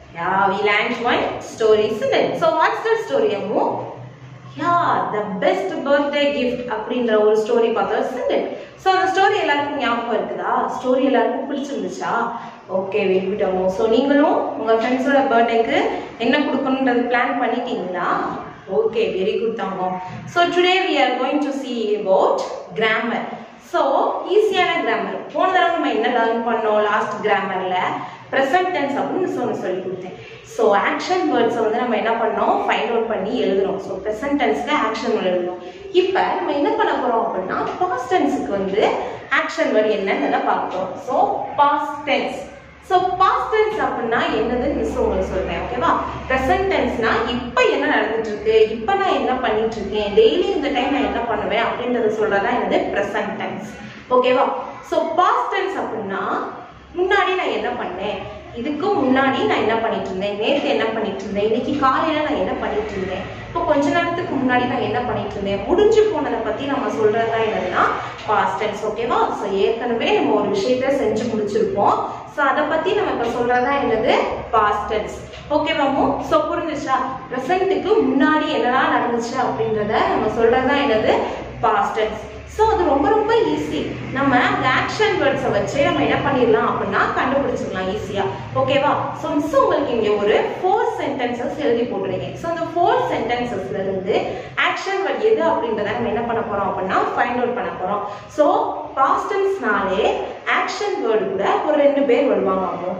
Yeah, we learned one story, isn't it? So what's the story, Ammu? Yeah, the best birthday gift அப்படின்ற ஒரு story பார்த்தோம் isn't it? So அந்த story எல்லாருக்கும் ஞாபகம் இருக்குதா story எல்லாருக்கும் பிடிச்சிருந்துச்சா ஓகே விட்டுட்டோமோ ஸோ நீங்களும் உங்கள் ஃப்ரெண்ட்ஸோட பர்த்டேக்கு என்ன கொடுக்கணுன்றது பிளான் பண்ணிட்டீங்களா ஓகே வெரி குட் தங்கம் so today we are going to see about grammar so ஈஸியான கிராமர் போன தடவை நம்ம என்ன லேர்ன் பண்ணோம் லாஸ்ட் கிராமரில் ப்ரெசன்ட் டென்ஸ் அப்படின்னு சொல்லி சொல்லி கொடுத்தேன் ஸோ ஆக்ஷன் வேர்ட்ஸை வந்து நம்ம என்ன பண்ணோம் ஃபைண்ட் அவுட் பண்ணி எழுதுறோம் ஸோ ப்ரெசன்ட் டென்ஸ்க்கு ஆக்ஷன் வேர்ட் எழுதுறோம் இப்போ நம்ம என்ன பண்ண போகிறோம் அப்படின்னா பாஸ்ட் டென்ஸுக்கு வந்து ஆக்ஷன் வேர்ட் என்னன்னு பார்க்குறோம் so past tense so past tense அப்படின்னா என்னது மிஸ் உங்களுக்கு சொல்றேன் ஓகேவா ப்ரெசன்ட் டென்ஸ்னா இப்போ என்ன நடந்துட்டு இருக்கு இப்போ நான் என்ன பண்ணிட்டு இருக்கேன் டெய்லி இந்த டைம் நான் என்ன பண்ணுவேன் அப்படின்றத சொல்றதா என்னது ப்ரெசன்ட் டென்ஸ் ஓகேவா ஸோ பாஸ்ட் டென்ஸ் அப்படின்னா முன்னாடி நான் என்ன பண்ணேன் இதுக்கு முன்னாடி நான் என்ன பண்ணிட்டு இருந்தேன் நேற்று என்ன பண்ணிட்டு இருந்தேன் இன்னைக்கு காலையில நான் என்ன பண்ணிட்டு இருந்தேன் இப்போ கொஞ்ச நேரத்துக்கு முன்னாடி நான் என்ன பண்ணிட்டு இருந்தேன் முடிஞ்சு போனதை பத்தி நம்ம சொல்றதா என்னதுன்னா பாஸ்ட் டென்ஸ் ஓகேவா ஸோ ஏற்கனவே நம்ம ஒரு விஷயத்த செஞ்சு முடிச்சிருப்போம் ஸோ அதை பத்தி நம்ம இப்போ சொல்றதா என்னது பாஸ்ட் டென்ஸ் ஓகேவாமோ ஸோ புரிஞ்சுச்சா ப்ரெசண்ட்டுக்கு முன்னாடி என்னெல்லாம் நடந்துச்சு அப்படின்றத நம்ம சொல்றதா என்னது பாஸ்ட் டென்ஸ் ஸோ அது ரொம்ப ரொம்ப ஈஸி நம்ம அந்த ஆக்ஷன் வேர்ட்ஸை வச்சு நம்ம என்ன பண்ணிடலாம் அப்படின்னா கண்டுபிடிச்சிடலாம் ஈஸியா ஓகேவா ஸோ மிஸ் உங்களுக்கு இங்கே ஒரு ஃபோர் சென்டென்சஸ் எழுதி போட்டுருக்கேன் ஸோ அந்த ஃபோர் சென்டென்சஸ்ல இருந்து ஆக்ஷன் வேர்ட் எது அப்படின்றத நம்ம என்ன பண்ண போறோம் அப்படின்னா ஃபைண்ட் அவுட் பண்ண போறோம் ஸோ பாஸ்டன்ஸ்னாலே ஆக்ஷன் வேர்டு கூட ஒரு ரெண்டு பேர் வருவாங்க அவங்க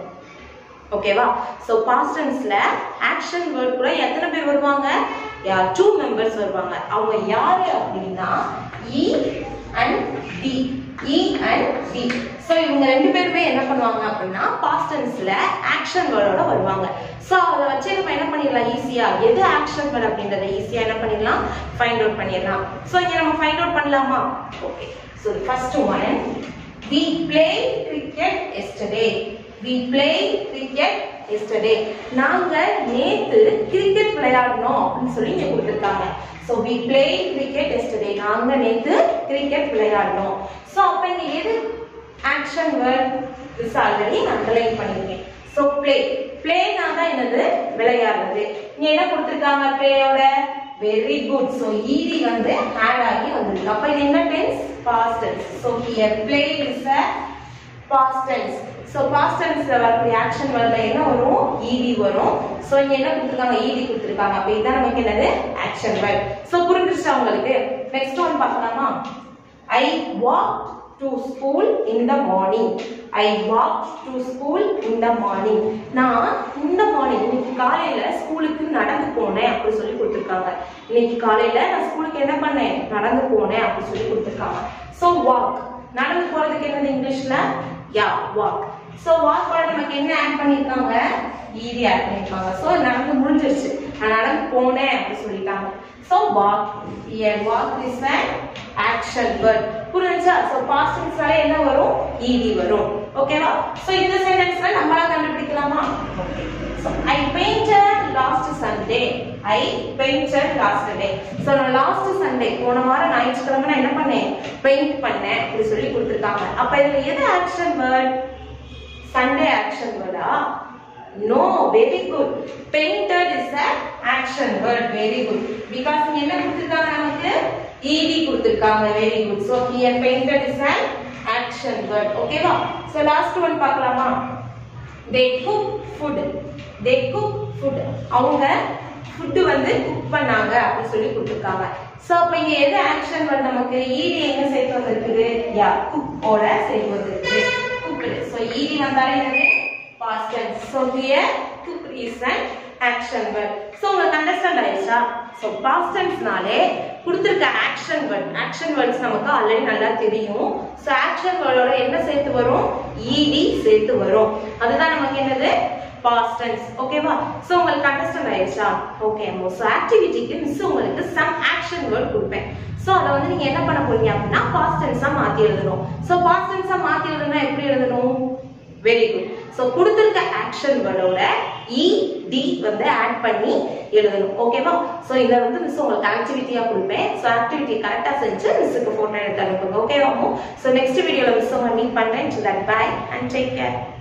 ஓகேவா ஸோ பாஸ்டன்ஸ்ல ஆக்ஷன் வேர்ட் கூட எத்தனை பேர் வருவாங்க யார் டூ மெம்பர்ஸ் வருவாங்க அவங்க யாரு அப்படின்னா E and D E and D so இவங்க ரெண்டு பேருமே என்ன பண்ணுவாங்க அப்படின்னா பாஸ்டன்ஸ்ல ஆக்ஷன் வேர்டோட வருவாங்க ஸோ அதை வச்சு நம்ம என்ன பண்ணிடலாம் ஈஸியா எது ஆக்ஷன் வேர்ட் அப்படின்றத ஈஸியா என்ன பண்ணிடலாம் ஃபைண்ட் அவுட் பண்ணிடலாம் ஸோ இங்க நம்ம ஃபைண்ட் அவுட் பண்ணலாமா okay so first one we played cricket yesterday we played cricket yesterday நாங்க நேத்து கிரிக்கெட் விளையாடணும் அப்படின்னு சொல்லி இங்க கொடுத்திருக்காங்க so we played cricket yesterday நாங்க நேத்து கிரிக்கெட் விளையாடணும் so அப்ப இங்க எது action word this already underline பண்ணிருக்கேன் so play play தான் என்னது விளையாடுறது இங்க என்ன கொடுத்திருக்காங்க பிளேயோட வெரி குட் ஸோ ஈடி வந்து ஆட் ஆகி வந்திருக்கு அப்ப இது என்ன tense past tense so here play is a past tense so past டென்ஸ்ல வரக்கூடிய ஆக்ஷன் வேர்ட்ல என்ன வரும் ஈடி வரும் ஸோ இங்க என்ன கொடுத்துருக்காங்க ஈடி கொடுத்துருக்காங்க அப்ப இதுதான் நமக்கு என்னது ஆக்ஷன் வேர்ட் ஸோ புரிஞ்சிருச்சா உங்களுக்கு நெக்ஸ்ட் ஒன் பார்க்கலாமா I walk to school in the morning I walk to school in the morning நான் இந்த மார்னிங் இன்னைக்கு காலையில ஸ்கூலுக்கு நடந்து போனேன் அப்படி சொல்லி கொடுத்துருக்காங்க இன்னைக்கு காலையில நான் ஸ்கூலுக்கு என்ன பண்ணேன் நடந்து போனேன் அப்படி சொல்லி கொடுத்துருக்காங்க ஸோ வாக் நடந்து போறதுக்கு என்னது இங்கிலீஷ்ல யா வாக் ஸோ வாக் கூட நமக்கு என்ன ஆட் பண்ணிருக்காங்க ஈடி ஆட் பண்ணிருக்காங்க ஸோ நடந்து முடிஞ்சிருச்சு நான் நடந்து போனேன் அப்படி சொல்லிட்டாங்க so walk here walk is an action word புரிஞ்சா ஸோ பாஸ்ட் டென்ஸ்னால என்ன வரும் ஈடி வரும் ஓகேவா ஸோ இந்த சென்டென்ஸ்ல நம்மளா கண்டுபிடிக்கலாமா okay so I painted last Sunday I painted last day so நான் லாஸ்ட் சண்டே போன வாரம் ஞாயிற்றுக்கிழமை நான் என்ன பண்ணேன் பெயிண்ட் பண்ணேன் அப்படி சொல்லி கொடுத்துருக்காங்க அப்ப இதுல எது ஆக்ஷன் வேர்ட் சண்டே ஆக்ஷன் வேர்டா no very good painted is a action word very good because இங்க என்ன கொடுத்திருக்காங்க நமக்கு ed கொடுத்திருக்காங்க very good so here painted is an action word ஓகேவா சோ லாஸ்ட் ஒன் பார்க்கலாமா they cook food they cook food அவங்க food வந்து cook பண்ணாங்க அப்படி சொல்லி கொடுத்துருக்காங்க சோ அப்ப இங்க எது ஆக்ஷன் வேர்ட் நமக்கு ஈடி எங்க சேர்த்து வந்திருக்குது யா குக் ஓட சேர்த்து வந்திருக்கு குக்டு சோ ஈடி வந்தாலே என்னது past tense so here cook is an action word so உங்களுக்கு அண்டர்ஸ்டாண்ட் ஆயிடுச்சா சோ பாஸ்ட் டென்ஸ்னாலே கொடுத்திருக்க ஆக்ஷன் வேர்ட் ஆக்ஷன் வேர்ட்ஸ் நமக்கு ஆல்ரெடி நல்லா தெரியும் சோ ஆக்ஷன் வேர்டோட என்ன சேர்த்து வரும் ஈடி சேர்த்து வரும் அதுதான் நமக்கு என்னது பாஸ்ட் டென்ஸ் ஓகேவா சோ உங்களுக்கு அண்டர்ஸ்டாண்ட் ஆயிடுச்சா ஓகே சோ ஆக்டிவிட்டிக்கு மிஸ் உங்களுக்கு சம் ஆக்ஷன் வேர்ட் கொடுப்பேன் சோ அத வந்து நீங்க என்ன பண்ண போறீங்க அப்படின்னா பாஸ்ட் டென்ஸா மாத்தி எழுதணும் சோ பாஸ்ட் டென்ஸா மாத்தி எழுதணும்னா எப்படி எழுதணும் வெரி குட் சோ கொடுத்திருக்க ஆக்ஷன் வேர்டோட இ டி வந்து ஆட் பண்ணி எழுதணும் ஓகேவா சோ இத வந்து மிஸ் உங்களுக்கு ஆக்டிவிட்டியா கொடுப்பேன் சோ ஆக்டிவிட்டி கரெக்டா செஞ்சு மிஸ்ஸுக்கு போட்டோ எடுத்து அனுப்புங்க ஓகேவா சோ நெக்ஸ்ட் வீடியோல மிஸ் உங்களை மீட் பண்றேன் பை அண்ட் டேக் கேர்